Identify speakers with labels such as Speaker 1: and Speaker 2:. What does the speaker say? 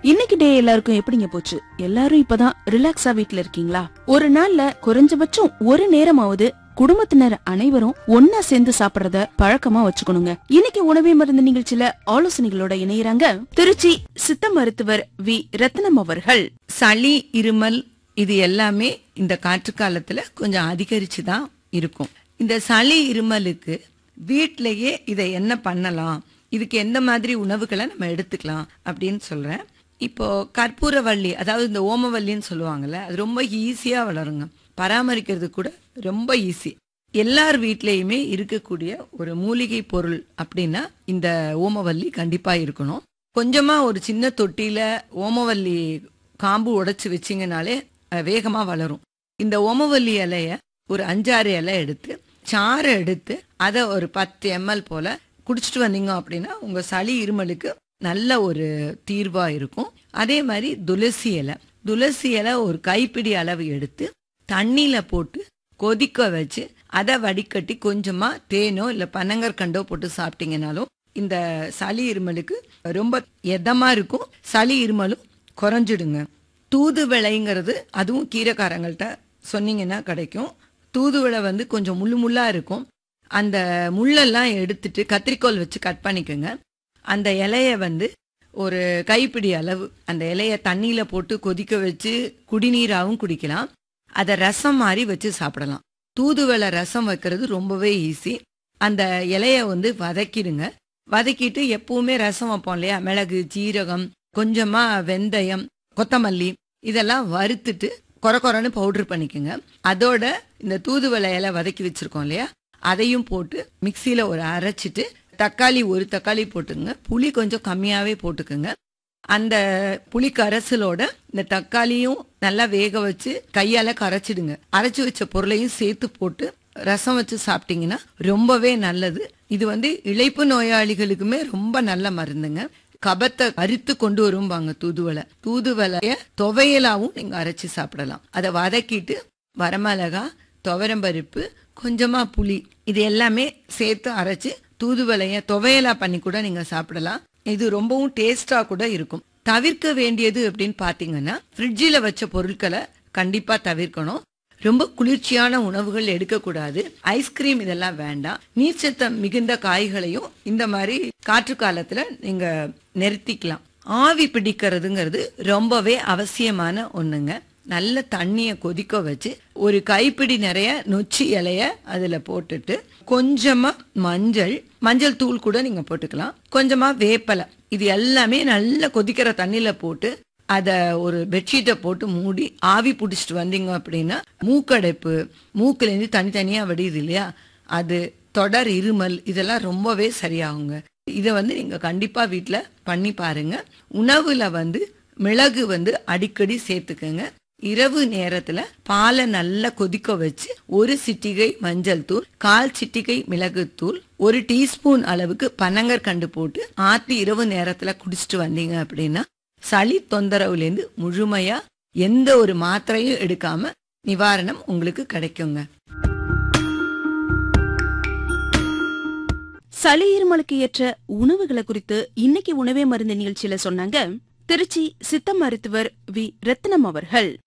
Speaker 1: இன்னைக்கு டே எல்லாருக்கும் எப்படிங்க போச்சு எல்லாரும் இப்பதான் ரிலாக்ஸா வீட்ல இருக்கீங்களா ஒரு நாள்ல குறைஞ்சபட்சம் ஒரு நேரமாவது குடும்பத்தினர் அனைவரும் ஒன்னா சேர்ந்து சாப்பிடறத பழக்கமா வச்சுக்கணுங்க இன்னைக்கு உணவே மருந்து நிகழ்ச்சியில ஆலோசனைகளோட இணையறாங்க திருச்சி சித்த மருத்துவர் வி ரத்னம் அவர்கள்
Speaker 2: சளி இருமல் இது எல்லாமே இந்த காற்று காலத்துல கொஞ்சம் அதிகரிச்சு தான் இருக்கும் இந்த சளி இருமலுக்கு வீட்டிலேயே இதை என்ன பண்ணலாம் இதுக்கு எந்த மாதிரி உணவுகளை நம்ம எடுத்துக்கலாம் அப்படின்னு சொல்றேன் இப்போ கற்பூரவள்ளி அதாவது இந்த ஓமவல்லின்னு சொல்லுவாங்கல்ல அது ரொம்ப ஈஸியா வளருங்க பராமரிக்கிறது கூட ரொம்ப ஈஸி எல்லார் வீட்லேயுமே இருக்கக்கூடிய ஒரு மூலிகை பொருள் அப்படின்னா இந்த ஓமவல்லி கண்டிப்பா இருக்கணும் கொஞ்சமா ஒரு சின்ன தொட்டியில ஓமவல்லி காம்பு உடைச்சு வச்சிங்கனாலே அஹ், வேகமா வளரும் இந்த ஓமவல்லி இலைய ஒரு அஞ்சாறு இலை எடுத்து சாறை எடுத்து அதை ஒரு பத்து எம்எல் போல குடிச்சிட்டு வந்தீங்க அப்படின்னா உங்க சளி இருமலுக்கு நல்ல ஒரு தீர்வா இருக்கும் அதே மாதிரி துளசி இலை துளசி இலை ஒரு கைப்பிடி அளவு எடுத்து தண்ணியில போட்டு கொதிக்க வச்சு அதை வடிகட்டி கொஞ்சமா தேனோ இல்ல பனங்கற்கண்டோ போட்டு சாப்பிட்டீங்கனாலும் இந்த சளி இருமலுக்கு ரொம்ப எதமா இருக்கும் சளி இருமலும் குறைஞ்சிடுங்க தூதுவளைங்கிறது அதுவும் கீரைக்காரங்கள்ட்ட சொன்னீங்கன்னா கிடைக்கும் தூதுவளை வந்து கொஞ்சம் முள்ளு முள்ளா இருக்கும் அந்த முள்ளெல்லாம் எடுத்துட்டு கத்திரிக்கோல் வச்சு கட் பண்ணிக்கோங்க அந்த இலைய வந்து ஒரு கைப்பிடி அளவு அந்த இலைய தண்ணியில போட்டு கொதிக்க வச்சு குடிநீராகவும் குடிக்கலாம் அதை ரசம் மாதிரி வச்சு சாப்பிடலாம் தூதுவளை ரசம் வைக்கிறது ரொம்பவே ஈஸி அந்த இலைய வந்து வதக்கிடுங்க வதக்கிட்டு எப்பவுமே ரசம் வைப்போம் இல்லையா மிளகு ஜீரகம் கொஞ்சமா வெந்தயம் கொத்தமல்லி இதெல்லாம் வறுத்துட்டு கொர கொரன்னு பவுடர் பண்ணிக்கோங்க அதோட இந்த தூதுவளை இலை வதக்கி வச்சிருக்கோம் இல்லையா அதையும் போட்டு மிக்சியில ஒரு அரைச்சிட்டு தக்காளி ஒரு தக்காளி போட்டுங்க புளி கொஞ்சம் கம்மியாவே போட்டுக்குங்க அந்த புளி கரைசலோட இந்த தக்காளியும் நல்லா வேக வச்சு கையால கரைச்சிடுங்க அரைச்சு வச்ச பொருளையும் சேர்த்து போட்டு ரசம் வச்சு சாப்பிட்டீங்கன்னா ரொம்பவே நல்லது இது வந்து இளைப்பு நோயாளிகளுக்குமே ரொம்ப நல்ல மருந்துங்க கபத்தை அரித்து கொண்டு வரும்பாங்க தூதுவளை தூதுவளைய துவையலாவும் நீங்க அரைச்சு சாப்பிடலாம் அதை வதக்கிட்டு வரமிளகா துவரம்பருப்பு கொஞ்சமா புளி இது எல்லாமே சேர்த்து அரைச்சு தூதுவளைய துவையலா பண்ணி கூட நீங்க சாப்பிடலாம் இது ரொம்பவும் டேஸ்டா கூட இருக்கும் தவிர்க்க வேண்டியது அப்படின்னு பாத்தீங்கன்னா ஃப்ரிட்ஜில் வச்ச பொருட்களை கண்டிப்பா தவிர்க்கணும் ரொம்ப குளிர்ச்சியான உணவுகள் எடுக்கக்கூடாது ஐஸ்கிரீம் இதெல்லாம் வேண்டாம் நீர்ச்சத்தம் மிகுந்த காய்களையும் இந்த மாதிரி காற்று காலத்துல நீங்க நிறுத்திக்கலாம் ஆவி பிடிக்கிறதுங்கிறது ரொம்பவே அவசியமான ஒண்ணுங்க நல்ல தண்ணிய கொதிக்க வச்சு ஒரு கைப்பிடி நிறைய நொச்சி இலைய அதுல போட்டுட்டு கொஞ்சமா மஞ்சள் மஞ்சள் தூள் கூட நீங்க போட்டுக்கலாம் கொஞ்சமா வேப்பலை இது எல்லாமே நல்ல கொதிக்கிற தண்ணியில போட்டு அத ஒரு பெட்ஷீட்டை போட்டு மூடி ஆவி பிடிச்சிட்டு வந்தீங்க அப்படின்னா மூக்கடைப்பு மூக்குல இருந்து தனித்தனியா வடியுது இல்லையா அது தொடர் இருமல் இதெல்லாம் ரொம்பவே சரியாகுங்க இதை வந்து நீங்க கண்டிப்பா வீட்ல பண்ணி பாருங்க உணவுல வந்து மிளகு வந்து அடிக்கடி சேர்த்துக்கங்க இரவு நேரத்துல பாலை நல்லா கொதிக்க வச்சு ஒரு சிட்டிகை மஞ்சள் தூள் கால் சிட்டிகை மிளகுத்தூள் ஒரு டீஸ்பூன் அளவுக்கு பனங்கற்கண்டு போட்டு ஆத்தி இரவு நேரத்துல குடிச்சிட்டு வந்தீங்க அப்படின்னா சளி தொந்தரவுலேருந்து முழுமையா எந்த ஒரு மாத்திரையும் எடுக்காம நிவாரணம் உங்களுக்கு கிடைக்குங்க
Speaker 1: சளி இருமலுக்கு ஏற்ற உணவுகளை குறித்து இன்னைக்கு உணவே மருந்து நிகழ்ச்சியில சொன்னாங்க திருச்சி சித்த மருத்துவர் வி ரத்னம் அவர்கள்